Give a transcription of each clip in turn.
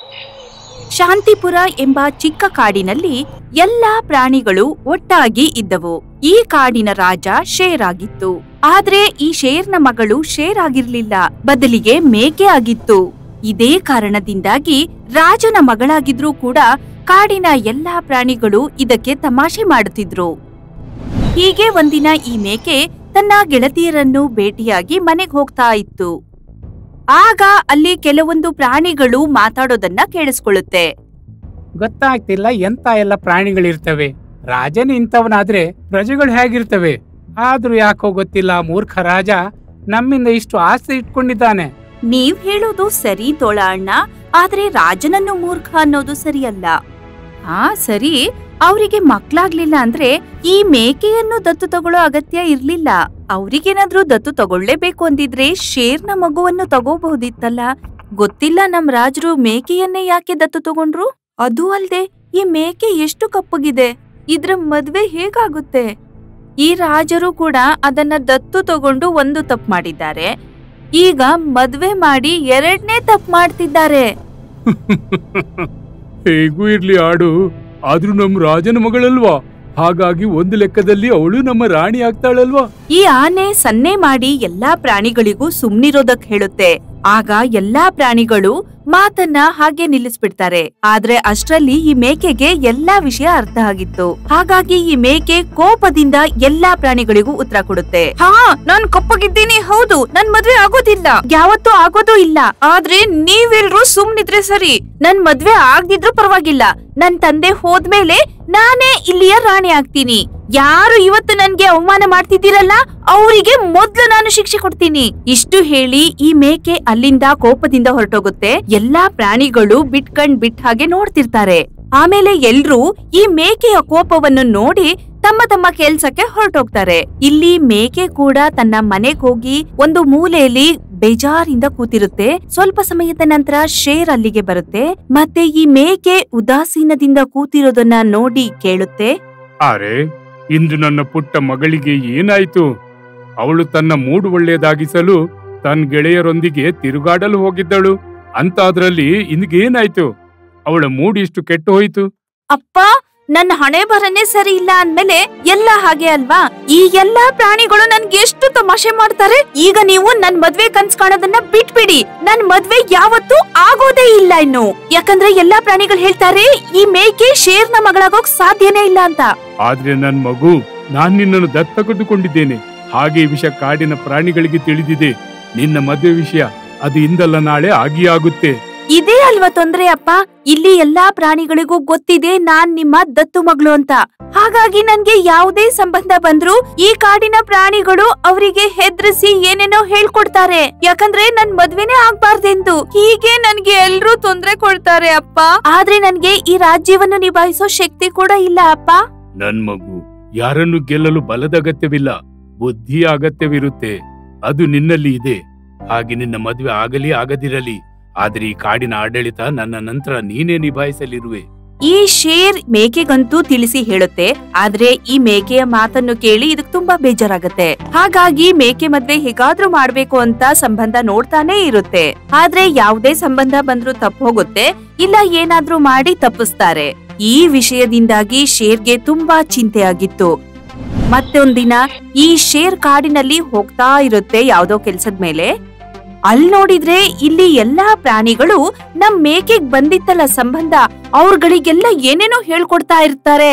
ಶಾಂತಿಪುರ ಎಂಬ ಚಿಕ್ಕ ಕಾಡಿನಲ್ಲಿ ಎಲ್ಲಾ ಪ್ರಾಣಿಗಳು ಒಟ್ಟಾಗಿ ಇದ್ದವು ಈ ಕಾಡಿನ ರಾಜ ಶೇರ್ ಆಗಿತ್ತು ಆದ್ರೆ ಈ ಶೇರ್ನ ಮಗಳು ಶೇರ್ ಆಗಿರ್ಲಿಲ್ಲ ಬದಲಿಗೆ ಮೇಕೆ ಆಗಿತ್ತು ಇದೇ ಕಾರಣದಿಂದಾಗಿ ರಾಜನ ಮಗಳಾಗಿದ್ರೂ ಕೂಡ ಕಾಡಿನ ಎಲ್ಲಾ ಪ್ರಾಣಿಗಳು ಇದಕ್ಕೆ ತಮಾಷೆ ಮಾಡುತ್ತಿದ್ರು ಹೀಗೆ ಒಂದಿನ ಈ ಮೇಕೆ ತನ್ನ ಗೆಳತಿಯರನ್ನು ಭೇಟಿಯಾಗಿ ಮನೆಗ್ ಹೋಗ್ತಾ ಇತ್ತು ಆಗ ಅಲ್ಲಿ ಕೆಲವೊಂದು ಪ್ರಾಣಿಗಳು ಮಾತಾಡೋದನ್ನ ಕೇಳಿಸ್ಕೊಳ್ಳುತ್ತೆ ಗೊತ್ತಾಗ್ತಿಲ್ಲ ಎಂತ ಎಲ್ಲ ಪ್ರಾಣಿಗಳಿರ್ತವೆ ರಾಜನ ಇಂಥವನಾದ್ರೆ ಪ್ರಜೆಗಳು ಹೇಗಿರ್ತವೆ ಆದ್ರೂ ಯಾಕೋ ಗೊತ್ತಿಲ್ಲ ಮೂರ್ಖ ರಾಜ ನಮ್ಮಿಂದ ಇಷ್ಟು ಆಸೆ ಇಟ್ಕೊಂಡಿದ್ದಾನೆ ನೀವ್ ಹೇಳೋದು ಸರಿ ತೋಳ ಅಣ್ಣ ಆದ್ರೆ ರಾಜನನ್ನು ಮೂರ್ಖ ಅನ್ನೋದು ಸರಿಯಲ್ಲ ಹಾ ಸರಿ ಅವರಿಗೆ ಮಕ್ಳಾಗ್ಲಿಲ್ಲ ಅಂದ್ರೆ ಈ ಮೇಕೆಯನ್ನು ದತ್ತು ತಗೊಳ್ಳೋ ಅಗತ್ಯ ಇರ್ಲಿಲ್ಲ ಅವ್ರಿಗೇನಾದ್ರೂ ದತ್ತು ತಗೊಳ್ಳೇಬೇಕು ಅಂದಿದ್ರೆ ಶೇರ್ನ ಮಗುವನ್ನು ತಗೋಬಹುದಿತ್ತಲ್ಲ ಗೊತ್ತಿಲ್ಲ ನಮ್ ರಾಜರು ಮೇಕೆಯನ್ನೇ ಯಾಕೆ ದತ್ತು ತಗೊಂಡ್ರು ಅದು ಅಲ್ದೆ ಈ ಮೇಕೆ ಎಷ್ಟು ಕಪ್ಪಗಿದೆ ಇದ್ರ ಮದ್ವೆ ಹೇಗಾಗುತ್ತೆ ಈ ರಾಜರು ಕೂಡ ಅದನ್ನ ದತ್ತು ತಗೊಂಡು ಒಂದು ತಪ್ಪು ಮಾಡಿದ್ದಾರೆ ಈಗ ಮದ್ವೆ ಮಾಡಿ ಎರಡನೇ ತಪ್ಪು ಮಾಡ್ತಿದ್ದಾರೆ ಹೇಗೂ ಇರ್ಲಿ ಆಡು ಆದ್ರೂ ನಮ್ ರಾಜನ ಮಗಳಲ್ವಾ ಹಾಗಾಗಿ ಒಂದು ಲೆಕ್ಕದಲ್ಲಿ ಅವಳು ನಮ್ಮ ರಾಣಿ ಆಗ್ತಾಳಲ್ವಾ ಈ ಆನೆ ಸನ್ನೆ ಮಾಡಿ ಎಲ್ಲಾ ಪ್ರಾಣಿಗಳಿಗೂ ಸುಮ್ನಿರೋದಕ್ ಹೇಳುತ್ತೆ ಆಗ ಎಲ್ಲಾ ಪ್ರಾಣಿಗಳು ಮಾತನ್ನ ಹಾಗೆ ನಿಲ್ಲಿಸ್ಬಿಡ್ತಾರೆ ಆದ್ರೆ ಅಷ್ಟ್ರಲ್ಲಿ ಈ ಮೇಕೆಗೆ ಎಲ್ಲಾ ವಿಷಯ ಅರ್ಥ ಆಗಿತ್ತು ಹಾಗಾಗಿ ಈ ಮೇಕೆ ಕೋಪದಿಂದ ಎಲ್ಲಾ ಪ್ರಾಣಿಗಳಿಗೂ ಉತ್ತರ ಕೊಡುತ್ತೆ ಹಾ ನಾನ್ ಕಪ್ಪಗಿದ್ದೀನಿ ಹೌದು ನನ್ ಮದ್ವೆ ಆಗೋದಿಲ್ಲ ಯಾವತ್ತೂ ಆಗೋದು ಇಲ್ಲ ಆದ್ರೆ ನೀವೆಲ್ರೂ ಸುಮ್ನಿದ್ರೆ ಸರಿ ನನ್ ಮದ್ವೆ ಆಗ್ದಿದ್ರು ಪರವಾಗಿಲ್ಲ ನನ್ ತಂದೆ ಹೋದ್ಮೇಲೆ ನಾನೇ ಇಲ್ಲಿಯ ರಾಣಿ ಆಗ್ತೀನಿ ಯಾರು ಇವತ್ತು ನನ್ಗೆ ಅವಮಾನ ಮಾಡ್ತಿದ್ದೀರಲ್ಲ ಅವರಿಗೆ ಮೊದ್ಲು ನಾನು ಶಿಕ್ಷೆ ಕೊಡ್ತೀನಿ ಇಷ್ಟು ಹೇಳಿ ಈ ಮೇಕೆ ಅಲ್ಲಿಂದ ಕೋಪದಿಂದ ಹೊರಟೋಗುತ್ತೆ ಎಲ್ಲಾ ಪ್ರಾಣಿಗಳು ಬಿಟ್ಕಂಡ್ ಬಿಟ್ ಹಾಗೆ ನೋಡ್ತಿರ್ತಾರೆ ಆಮೇಲೆ ಎಲ್ರೂ ಈ ಮೇಕೆಯ ಕೋಪವನ್ನು ನೋಡಿ ತಮ್ಮ ತಮ್ಮ ಕೆಲ್ಸಕ್ಕೆ ಹೊರಟೋಗ್ತಾರೆ ಇಲ್ಲಿ ಮೇಕೆ ಕೂಡ ತನ್ನ ಮನೆಗ್ ಹೋಗಿ ಒಂದು ಮೂಲೆಯಲ್ಲಿ ಬೇಜಾರಿಂದ ಕೂತಿರುತ್ತೆ ಸ್ವಲ್ಪ ಸಮಯದ ನಂತರ ಶೇರ್ ಅಲ್ಲಿಗೆ ಬರುತ್ತೆ ಮತ್ತೆ ಈ ಮೇಕೆ ಉದಾಸೀನದಿಂದ ಕೂತಿರೋದನ್ನ ನೋಡಿ ಕೇಳುತ್ತೆ ಅರೆ ಇಂದು ನನ್ನ ಪುಟ್ಟ ಮಗಳಿಗೆ ಏನಾಯ್ತು ಅವಳು ತನ್ನ ಮೂಡು ಒಳ್ಳೆಯದಾಗಿಸಲು ತನ್ನ ಗೆಳೆಯರೊಂದಿಗೆ ತಿರುಗಾಡಲು ಹೋಗಿದ್ದಳು ಅಂತಾದ್ರಲ್ಲಿ ಇಂದಿಗೇನಾಯ್ತು ಅವಳ ಮೂಡ್ ಇಷ್ಟು ಕೆಟ್ಟು ಹೋಯ್ತು ಅಪ್ಪ ನನ್ನ ಹಣೆ ಬರನೇ ಸರಿ ಇಲ್ಲ ಅಂದ್ಮೇಲೆ ಎಲ್ಲ ಹಾಗೆ ಅಲ್ವಾ ಈ ಎಲ್ಲಾ ಪ್ರಾಣಿಗಳು ನನ್ಗೆ ಎಷ್ಟು ತಮಾಷೆ ಮಾಡ್ತಾರೆ ಈಗ ನೀವು ನನ್ ಮದ್ವೆ ಕನ್ಸ್ ಕಾಣೋದನ್ನ ಬಿಟ್ಬಿಡಿ ನನ್ ಮದ್ವೆ ಯಾವತ್ತೂ ಆಗೋದೇ ಇಲ್ಲ ಇನ್ನು ಯಾಕಂದ್ರೆ ಎಲ್ಲಾ ಪ್ರಾಣಿಗಳು ಹೇಳ್ತಾರೆ ಈ ಮೇಕೆ ಶೇರ್ನ ಮಗಳಾಗೋಕ್ ಸಾಧ್ಯನೇ ಇಲ್ಲ ಅಂತ ಆದ್ರೆ ನನ್ ಮಗು ನಾನ್ ನಿನ್ನನ್ನು ದತ್ತತೆಗೆದುಕೊಂಡಿದ್ದೇನೆ ಹಾಗೆ ಈ ವಿಷಯ ಕಾಡಿನ ಪ್ರಾಣಿಗಳಿಗೆ ತಿಳಿದಿದೆ ನಿನ್ನ ಮದುವೆ ವಿಷಯ ಅದು ಇಂದಲ್ಲ ನಾಳೆ ಆಗಿಯೇ ಆಗುತ್ತೆ ಇದೇ ಅಲ್ವಾ ತೊಂದ್ರೆ ಅಪ್ಪ ಇಲ್ಲಿ ಎಲ್ಲಾ ಪ್ರಾಣಿಗಳಿಗೂ ಗೊತ್ತಿದೆ ನಾನ್ ನಿಮ್ಮ ದತ್ತು ಮಗಳು ಅಂತ ಹಾಗಾಗಿ ನನ್ಗೆ ಯಾವುದೇ ಸಂಬಂಧ ಬಂದ್ರು ಈ ಕಾಡಿನ ಪ್ರಾಣಿಗಳು ಅವರಿಗೆ ಹೆದ್ರಿಸಿ ಏನೇನೋ ಹೇಳ್ಕೊಡ್ತಾರೆ ಯಾಕಂದ್ರೆ ನನ್ ಮದ್ವೆನೇ ಆಗ್ಬಾರ್ದೆಂದು ಹೀಗೆ ನನ್ಗೆ ಎಲ್ರೂ ತೊಂದ್ರೆ ಕೊಡ್ತಾರೆ ಅಪ್ಪ ಆದ್ರೆ ನನ್ಗೆ ಈ ರಾಜ್ಯವನ್ನು ನಿಭಾಯಿಸೋ ಶಕ್ತಿ ಕೂಡ ಇಲ್ಲ ಅಪ್ಪ ನನ್ ಮಗು ಯಾರನ್ನು ಗೆಲ್ಲಲು ಬಲದ ಅಗತ್ಯವಿಲ್ಲ ಬುದ್ಧಿಯ ಅಗತ್ಯವಿರುತ್ತೆ ಅದು ನಿನ್ನಲ್ಲಿ ಇದೆ ಹಾಗೆ ನಿನ್ನ ಮದುವೆ ಆಗಲಿ ಆಗದಿರಲಿ ಆದ್ರೆ ಈ ಕಾಡಿನ ಆಡಳಿತ ನನ್ನ ನಂತರ ನೀನೇ ನಿಭಾಯಿಸಲಿರುವೆ ಈ ಶೇರ್ ಮೇಕೆಗಂತೂ ತಿಳಿಸಿ ಹೇಳುತ್ತೆ ಆದ್ರೆ ಈ ಮೇಕೆಯ ಮಾತನ್ನು ಕೇಳಿ ಇದಕ್ ತುಂಬಾ ಬೇಜಾರಾಗತ್ತೆ ಹಾಗಾಗಿ ಮೇಕೆ ಮದ್ವೆ ಹೇಗಾದ್ರೂ ಮಾಡ್ಬೇಕು ಅಂತ ಸಂಬಂಧ ನೋಡ್ತಾನೆ ಇರುತ್ತೆ ಆದ್ರೆ ಯಾವುದೇ ಸಂಬಂಧ ಬಂದ್ರೂ ತಪ್ಪು ಹೋಗುತ್ತೆ ಇಲ್ಲ ಏನಾದ್ರೂ ಮಾಡಿ ತಪ್ಪಿಸ್ತಾರೆ ಈ ವಿಷಯದಿಂದಾಗಿ ಶೇರ್ಗೆ ತುಂಬಾ ಚಿಂತೆ ಆಗಿತ್ತು ಮತ್ತೆ ಒಂದಿನ ಈ ಶೇರ್ ಕಾಡಿನಲ್ಲಿ ಹೋಗ್ತಾ ಇರುತ್ತೆ ಯಾವ್ದೋ ಕೆಲ್ಸದ ಮೇಲೆ ಅಲ್ ನೋಡಿದ್ರೆ ಇಲ್ಲಿ ಎಲ್ಲಾ ಪ್ರಾಣಿಗಳು ನಮ್ ಮೇಕೆಗ್ ಬಂದಿತ್ತಲ್ಲ ಸಂಬಂಧ ಅವ್ರಗಳಿಗೆಲ್ಲ ಏನೇನೋ ಹೇಳ್ಕೊಡ್ತಾ ಇರ್ತಾರೆ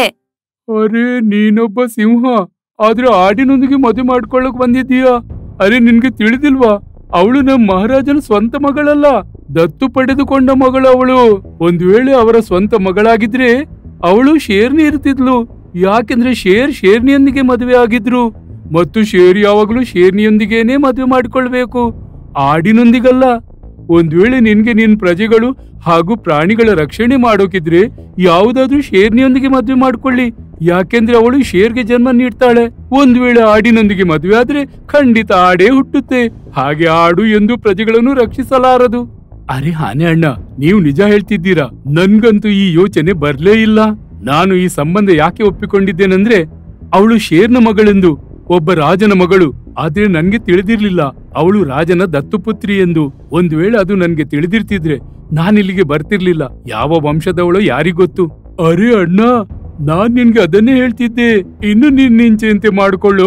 ಅರೆ ನೀನೊಬ್ಬ ಸಿಂಹ ಆದ್ರೆ ಆಡಿನೊಂದಿಗೆ ಮದುವೆ ಮಾಡ್ಕೊಳ್ಳಕ್ ಬಂದಿದ್ದೀಯಾ ಅರೆ ನಿನ್ಗೆ ತಿಳಿದಿಲ್ವಾ ಅವಳು ನಮ್ಮ ಮಹಾರಾಜನ ಸ್ವಂತ ಮಗಳಲ್ಲ ದತ್ತು ಪಡೆದುಕೊಂಡ ಮಗಳು ಅವಳು ಒಂದ್ ವೇಳೆ ಅವರ ಸ್ವಂತ ಮಗಳಾಗಿದ್ರೆ ಅವಳು ಶೇರ್ನಿ ಇರ್ತಿದ್ಲು ಯಾಕೆಂದ್ರೆ ಶೇರ್ ಶೇರ್ನಿಯೊಂದಿಗೆ ಮದುವೆ ಆಗಿದ್ರು ಮತ್ತು ಶೇರ್ ಯಾವಾಗಲೂ ಶೇರ್ನಿಯೊಂದಿಗೇನೆ ಮದುವೆ ಮಾಡ್ಕೊಳ್ಬೇಕು ಆಡಿನೊಂದಿಗಲ್ಲ ಒಂದ್ ವೇಳೆ ನಿನ್ಗೆ ನಿನ್ ಪ್ರಜೆಗಳು ಹಾಗೂ ಪ್ರಾಣಿಗಳ ರಕ್ಷಣೆ ಮಾಡೋಕಿದ್ರೆ ಯಾವುದಾದ್ರೂ ಶೇರ್ನಿಯೊಂದಿಗೆ ಮದುವೆ ಮಾಡ್ಕೊಳ್ಳಿ ಯಾಕೆಂದ್ರೆ ಅವಳು ಶೇರ್ಗೆ ಜನ್ಮ ನೀಡ್ತಾಳೆ ಒಂದ್ ವೇಳೆ ಆಡಿನೊಂದಿಗೆ ಮದುವೆ ಆದ್ರೆ ಖಂಡಿತ ಆಡೇ ಹುಟ್ಟುತ್ತೆ ಹಾಗೆ ಆಡು ಎಂದು ಪ್ರಜೆಗಳನ್ನು ರಕ್ಷಿಸಲಾರದು ಅರೆ ಆನೆ ಅಣ್ಣ ನೀವು ನಿಜ ಹೇಳ್ತಿದ್ದೀರಾ ನನ್ಗಂತೂ ಈ ಯೋಚನೆ ಬರ್ಲೇ ಇಲ್ಲ ನಾನು ಈ ಸಂಬಂಧ ಯಾಕೆ ಒಪ್ಪಿಕೊಂಡಿದ್ದೇನೆಂದ್ರೆ ಅವಳು ಶೇರ್ನ ಮಗಳೆಂದು ಒಬ್ಬ ರಾಜನ ಮಗಳು ಆದ್ರೆ ನನ್ಗೆ ತಿಳಿದಿರ್ಲಿಲ್ಲ ಅವಳು ರಾಜನ ದತ್ತುಪುತ್ರಿ ಎಂದು ಒಂದ್ ವೇಳೆ ಅದು ನನ್ಗೆ ತಿಳಿದಿರ್ತಿದ್ರೆ ನಾನಿಲ್ಲಿಗೆ ಬರ್ತಿರ್ಲಿಲ್ಲ ಯಾವ ವಂಶದವಳು ಯಾರಿಗೊತ್ತು ಅರೆ ಅಣ್ಣ ನಾನ್ ನಿನ್ಗೆ ಅದನ್ನೇ ಹೇಳ್ತಿದ್ದೆ ಇನ್ನು ನೀನ್ ನಿನ್ ಚಿಂತೆ ಮಾಡ್ಕೊಳ್ಳು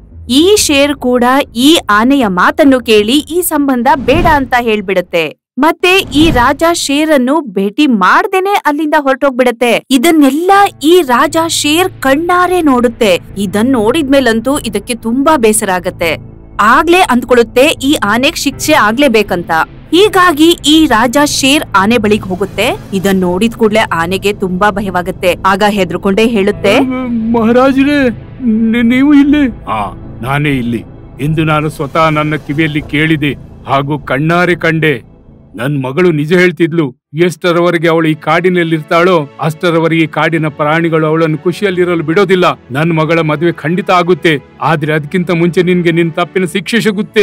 ಈ ಶೇರ್ ಕೂಡ ಈ ಆನೆಯ ಮಾತನ್ನು ಕೇಳಿ ಈ ಸಂಬಂಧ ಬೇಡ ಅಂತ ಹೇಳ್ಬಿಡತ್ತೆ ಮತ್ತೆ ಈ ರಾಜ ಶೇರನ್ನು ಭೇಟಿ ಮಾಡ್ದೇನೆ ಅಲ್ಲಿಂದ ಹೊರಟೋಗ್ಬಿಡತ್ತೆ ಇದನ್ನೆಲ್ಲ ಈ ರಾಜ ಶೇರ್ ಕಣ್ಣಾರೆ ನೋಡುತ್ತೆ ಇದನ್ ನೋಡಿದ್ಮೇಲಂತೂ ಇದಕ್ಕೆ ತುಂಬಾ ಬೇಸರ ಆಗತ್ತೆ ಆಗ್ಲೇ ಅಂದ್ಕೊಳ್ಳುತ್ತೆ ಈ ಆನೆಗ್ ಶಿಕ್ಷೆ ಆಗ್ಲೇಬೇಕಂತ ಹೀಗಾಗಿ ಈ ರಾಜ ಶೇರ್ ಆನೆ ಬಳಿಗ್ ಹೋಗುತ್ತೆ ಇದನ್ ನೋಡಿದ ಕೂಡ್ಲೆ ಆನೆಗೆ ತುಂಬಾ ಭಯವಾಗತ್ತೆ ಆಗ ಹೆದರ್ಕೊಂಡೇ ಹೇಳುತ್ತೆ ಮಹಾರಾಜರೇ ನಿ- ನೀವು ಇಲ್ಲಿ ಹಾ ನಾನೇ ಇಲ್ಲಿ ಎಂದು ನಾನು ಸ್ವತಃ ನನ್ನ ಕಿವಿಯಲ್ಲಿ ಕೇಳಿದೆ ಹಾಗೂ ಕಣ್ಣಾರೆ ಕಂಡೆ ನನ್ ಮಗಳು ನಿಜ ಹೇಳ್ತಿದ್ಲು ಎಷ್ಟರವರೆಗೆ ಅವಳು ಈ ಕಾಡಿನಲ್ಲಿರ್ತಾಳೋ ಅಷ್ಟರವರೆಗೆ ಈ ಕಾಡಿನ ಪ್ರಾಣಿಗಳು ಅವಳನ್ನು ಖುಷಿಯಲ್ಲಿರಲು ಬಿಡೋದಿಲ್ಲ ನನ್ ಮಗಳ ಮದುವೆ ಖಂಡಿತ ಆಗುತ್ತೆ ಆದ್ರೆ ಅದಕ್ಕಿಂತ ಮುಂಚೆ ನಿನ್ಗೆ ನಿನ್ ತಪ್ಪಿನ ಶಿಕ್ಷೆ ಸಿಗುತ್ತೆ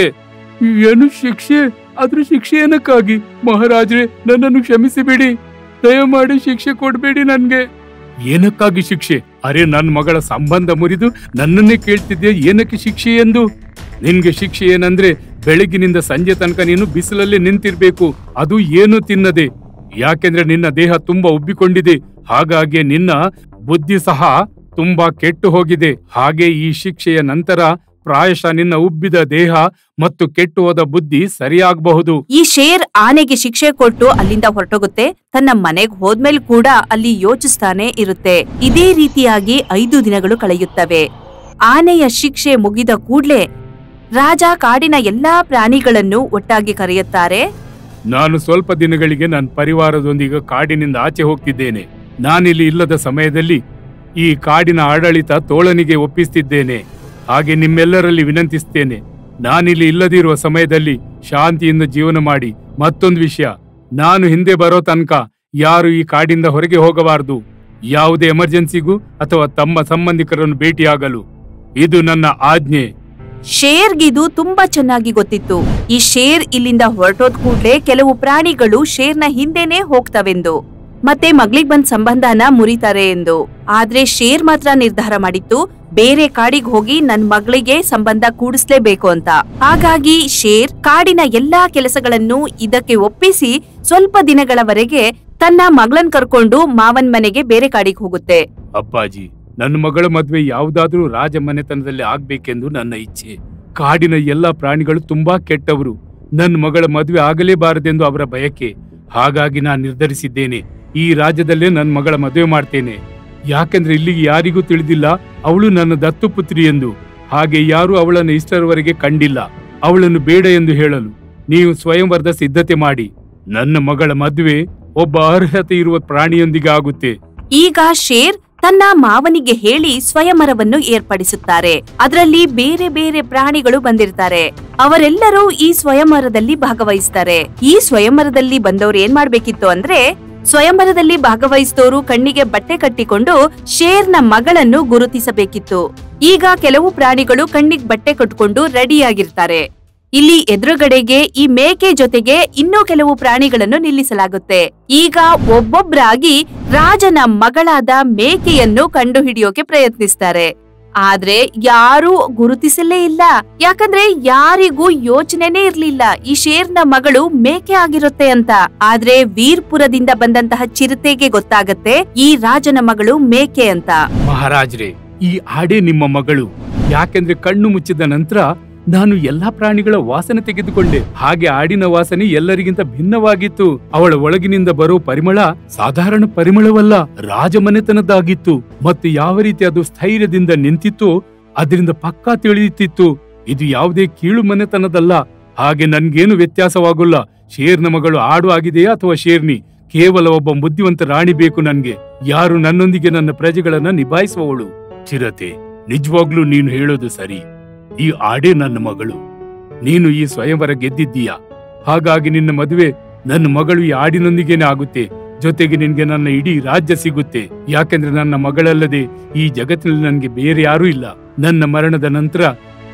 ಏನು ಶಿಕ್ಷೆ ಅದ್ರ ಶಿಕ್ಷೆ ಏನಕ್ಕಾಗಿ ಮಹಾರಾಜ್ರೆ ನನ್ನನ್ನು ಕ್ಷಮಿಸಿಬಿಡಿ ದಯಮಾಡಿ ಶಿಕ್ಷೆ ಕೊಡ್ಬೇಡಿ ನನ್ಗೆ ಏನಕ್ಕಾಗಿ ಶಿಕ್ಷೆ ಅರೆ ನನ್ ಮಗಳ ಸಂಬಂಧ ಮುರಿದು ನನ್ನನ್ನೇ ಕೇಳ್ತಿದ್ದೆ ಏನಕ್ಕೆ ಶಿಕ್ಷೆ ಎಂದು ನಿನ್ಗೆ ಶಿಕ್ಷೆ ಏನಂದ್ರೆ ಬೆಳಗಿನಿಂದ ಸಂಜೆ ತನಕ ನೀನು ಬಿಸಿಲಲ್ಲಿ ನಿಂತಿರ್ಬೇಕು ಅದು ಏನು ತಿನ್ನದೆ ಯಾಕೆಂದ್ರೆ ನಿನ್ನ ದೇಹ ತುಂಬಾ ಉಬ್ಬಿಕೊಂಡಿದೆ ಹಾಗಾಗಿ ನಿನ್ನ ಬುದ್ಧಿ ಸಹ ತುಂಬಾ ಕೆಟ್ಟು ಹೋಗಿದೆ ಹಾಗೆ ಈ ಶಿಕ್ಷೆಯ ನಂತರ ಪ್ರಾಯಶಃ ನಿನ್ನ ಉಬ್ಬಿದ ದೇಹ ಮತ್ತು ಕೆಟ್ಟು ಹೋದ ಬುದ್ಧಿ ಸರಿಯಾಗಬಹುದು ಈ ಶೇರ್ ಆನೆಗೆ ಶಿಕ್ಷೆ ಕೊಟ್ಟು ಅಲ್ಲಿಂದ ಹೊರಟೋಗುತ್ತೆ ತನ್ನ ಮನೆಗ್ ಹೋದ್ಮೇಲೆ ಕೂಡ ಅಲ್ಲಿ ಯೋಚಿಸ್ತಾನೆ ಇರುತ್ತೆ ಇದೇ ರೀತಿಯಾಗಿ ಐದು ದಿನಗಳು ಕಳೆಯುತ್ತವೆ ಆನೆಯ ಶಿಕ್ಷೆ ಮುಗಿದ ಕೂಡ್ಲೆ ರಾಜ ಕಾಡಿನ ಎಲ್ಲಾ ಪ್ರಾಣಿಗಳನ್ನು ಒಟ್ಟಾಗಿ ಕರೆಯುತ್ತಾರೆ ನಾನು ಸ್ವಲ್ಪ ದಿನಗಳಿಗೆ ನನ್ನ ಪರಿವಾರದೊಂದಿಗೆ ಕಾಡಿನಿಂದ ಆಚೆ ಹೋಗ್ತಿದ್ದೇನೆ ನಾನಿಲ್ಲಿ ಇಲ್ಲದ ಸಮಯದಲ್ಲಿ ಈ ಕಾಡಿನ ಆಡಳಿತ ತೋಳನಿಗೆ ಒಪ್ಪಿಸ್ತಿದ್ದೇನೆ ಹಾಗೆ ನಿಮ್ಮೆಲ್ಲರಲ್ಲಿ ವಿನಂತಿಸ್ತೇನೆ ನಾನಿಲ್ಲಿ ಇಲ್ಲದಿರುವ ಸಮಯದಲ್ಲಿ ಶಾಂತಿಯಿಂದ ಜೀವನ ಮಾಡಿ ಮತ್ತೊಂದು ವಿಷಯ ನಾನು ಹಿಂದೆ ಬರೋ ತನಕ ಯಾರು ಈ ಕಾಡಿಂದ ಹೊರಗೆ ಹೋಗಬಾರದು ಯಾವುದೇ ಎಮರ್ಜೆನ್ಸಿಗೂ ಅಥವಾ ತಮ್ಮ ಸಂಬಂಧಿಕರನ್ನು ಭೇಟಿಯಾಗಲು ಇದು ನನ್ನ ಆಜ್ಞೆ ಶೇರ್ಗಿದು ತುಂಬಾ ಚೆನ್ನಾಗಿ ಗೊತ್ತಿತ್ತು ಈ ಶೇರ್ ಇಲ್ಲಿಂದ ಹೊರಟೋದ್ ಕೂಡ್ಲೆ ಕೆಲವು ಪ್ರಾಣಿಗಳು ಶೇರ್ನ ಹಿಂದೆನೆ ಹೋಗ್ತವೆಂದು ಮತ್ತೆ ಮಗ್ಳಿಗ್ ಬಂದ್ ಸಂಬಂಧನ ಮುರಿತಾರೆ ಎಂದು ಆದ್ರೆ ಶೇರ್ ಮಾತ್ರ ನಿರ್ಧಾರ ಮಾಡಿತ್ತು ಬೇರೆ ಕಾಡಿಗ್ ಹೋಗಿ ನನ್ ಮಗಳಿಗೆ ಸಂಬಂಧ ಕೂಡಿಸ್ಲೇಬೇಕು ಅಂತ ಹಾಗಾಗಿ ಶೇರ್ ಕಾಡಿನ ಎಲ್ಲಾ ಕೆಲಸಗಳನ್ನು ಇದಕ್ಕೆ ಒಪ್ಪಿಸಿ ಸ್ವಲ್ಪ ದಿನಗಳವರೆಗೆ ತನ್ನ ಮಗಳನ್ ಕರ್ಕೊಂಡು ಮಾವನ್ ಮನೆಗೆ ಬೇರೆ ಕಾಡಿಗೆ ಹೋಗುತ್ತೆ ಅಪ್ಪಾಜಿ ನನ್ನ ಮಗಳ ಮದ್ವೆ ಯಾವುದಾದ್ರೂ ರಾಜ ಮನೆತನದಲ್ಲಿ ಆಗ್ಬೇಕೆಂದು ನನ್ನ ಇಚ್ಛೆ ಕಾಡಿನ ಎಲ್ಲಾ ಪ್ರಾಣಿಗಳು ತುಂಬಾ ಕೆಟ್ಟವರು ನನ್ನ ಮಗಳ ಮದ್ವೆ ಆಗಲೇಬಾರದೆಂದು ಅವರ ಬಯಕೆ ಹಾಗಾಗಿ ನಾನು ನಿರ್ಧರಿಸಿದ್ದೇನೆ ಈ ರಾಜ್ಯದಲ್ಲೇ ನನ್ನ ಮಗಳ ಮದುವೆ ಮಾಡ್ತೇನೆ ಯಾಕೆಂದ್ರೆ ಇಲ್ಲಿಗೆ ಯಾರಿಗೂ ತಿಳಿದಿಲ್ಲ ಅವಳು ನನ್ನ ದತ್ತು ಪುತ್ರಿ ಎಂದು ಹಾಗೆ ಯಾರೂ ಅವಳನ್ನು ಇಷ್ಟರವರೆಗೆ ಕಂಡಿಲ್ಲ ಅವಳನ್ನು ಬೇಡ ಎಂದು ಹೇಳಲು ನೀವು ಸ್ವಯಂವರದ ಸಿದ್ಧತೆ ಮಾಡಿ ನನ್ನ ಮಗಳ ಮದುವೆ ಒಬ್ಬ ಅರ್ಹತೆ ಇರುವ ಪ್ರಾಣಿಯೊಂದಿಗೆ ಆಗುತ್ತೆ ಈಗ ಶೇರ್ ತನ್ನ ಮಾವನಿಗೆ ಹೇಳಿ ಸ್ವಯಂವರವನ್ನು ಏರ್ಪಡಿಸುತ್ತಾರೆ ಅದರಲ್ಲಿ ಬೇರೆ ಬೇರೆ ಪ್ರಾಣಿಗಳು ಬಂದಿರ್ತಾರೆ ಅವರೆಲ್ಲರೂ ಈ ಸ್ವಯಂವರದಲ್ಲಿ ಭಾಗವಹಿಸ್ತಾರೆ ಈ ಸ್ವಯಂವರದಲ್ಲಿ ಬಂದವರು ಏನ್ ಮಾಡ್ಬೇಕಿತ್ತು ಅಂದ್ರೆ ಸ್ವಯಂವರದಲ್ಲಿ ಭಾಗವಹಿಸಿದವರು ಕಣ್ಣಿಗೆ ಬಟ್ಟೆ ಕಟ್ಟಿಕೊಂಡು ಶೇರ್ನ ಮಗಳನ್ನು ಗುರುತಿಸಬೇಕಿತ್ತು ಈಗ ಕೆಲವು ಪ್ರಾಣಿಗಳು ಕಣ್ಣಿಗೆ ಬಟ್ಟೆ ಕಟ್ಕೊಂಡು ರೆಡಿಯಾಗಿರ್ತಾರೆ ಇಲ್ಲಿ ಎದುರುಗಡೆಗೆ ಈ ಮೇಕೆ ಜೊತೆಗೆ ಇನ್ನೂ ಕೆಲವು ಪ್ರಾಣಿಗಳನ್ನು ನಿಲ್ಲಿಸಲಾಗುತ್ತೆ ಈಗ ಒಬ್ಬೊಬ್ರಾಗಿ ರಾಜನ ಮಗಳಾದ ಮೇಕೆಯನ್ನು ಕಂಡುಹಿಡಿಯೋಕೆ ಪ್ರಯತ್ನಿಸ್ತಾರೆ ಆದ್ರೆ ಯಾರೂ ಗುರುತಿಸಲೇ ಇಲ್ಲ ಯಾಕಂದ್ರೆ ಯಾರಿಗೂ ಯೋಚನೆನೇ ಇರ್ಲಿಲ್ಲ ಈ ಶೇರ್ನ ಮಗಳು ಮೇಕೆ ಆಗಿರುತ್ತೆ ಅಂತ ಆದ್ರೆ ವೀರ್ಪುರದಿಂದ ಬಂದಂತಹ ಚಿರತೆಗೆ ಗೊತ್ತಾಗತ್ತೆ ಈ ರಾಜನ ಮಗಳು ಮೇಕೆ ಅಂತ ಮಹಾರಾಜ್ರೆ ಈ ಆಡೆ ನಿಮ್ಮ ಮಗಳು ಯಾಕೆಂದ್ರೆ ಕಣ್ಣು ಮುಚ್ಚಿದ ನಂತರ ನಾನು ಎಲ್ಲಾ ಪ್ರಾಣಿಗಳ ವಾಸನೆ ತೆಗೆದುಕೊಂಡೆ ಹಾಗೆ ಆಡಿನ ವಾಸನೆ ಎಲ್ಲರಿಗಿಂತ ಭಿನ್ನವಾಗಿತ್ತು ಅವಳ ಒಳಗಿನಿಂದ ಬರೋ ಪರಿಮಳ ಸಾಧಾರಣ ಪರಿಮಳವಲ್ಲ ರಾಜಮನೆತನದ್ದಾಗಿತ್ತು ಮತ್ತು ಯಾವ ರೀತಿ ಅದು ಸ್ಥೈರ್ಯದಿಂದ ನಿಂತಿತ್ತು ಅದರಿಂದ ಪಕ್ಕಾ ತಿಳಿಯುತ್ತಿತ್ತು ಇದು ಯಾವುದೇ ಕೀಳು ಮನೆತನದಲ್ಲ ಹಾಗೆ ನನ್ಗೇನು ವ್ಯತ್ಯಾಸವಾಗುಲ್ಲ ಶೇರ್ನ ಮಗಳು ಆಡು ಆಗಿದೆಯಾ ಅಥವಾ ಶೇರ್ನಿ ಕೇವಲ ಒಬ್ಬ ಬುದ್ಧಿವಂತ ರಾಣಿ ಬೇಕು ನನ್ಗೆ ಯಾರು ನನ್ನೊಂದಿಗೆ ನನ್ನ ಪ್ರಜೆಗಳನ್ನ ನಿಭಾಯಿಸುವವಳು ಚಿರತೆ ನಿಜವಾಗ್ಲೂ ನೀನು ಹೇಳೋದು ಸರಿ ಈ ಆಡೇ ನನ್ನ ಮಗಳು ನೀನು ಈ ಸ್ವಯಂವರ ಗೆದ್ದಿದ್ದೀಯಾ ಹಾಗಾಗಿ ನಿನ್ನ ಮದುವೆ ನನ್ನ ಮಗಳು ಈ ಆಡಿನೊಂದಿಗೇನೆ ಆಗುತ್ತೆ ಜೊತೆಗೆ ನಿನ್ಗೆ ನನ್ನ ಇಡೀ ರಾಜ್ಯ ಸಿಗುತ್ತೆ ಯಾಕೆಂದ್ರೆ ನನ್ನ ಮಗಳಲ್ಲದೆ ಈ ಜಗತ್ತಿನಲ್ಲಿ ನನಗೆ ಬೇರೆ ಯಾರೂ ಇಲ್ಲ ನನ್ನ ಮರಣದ ನಂತರ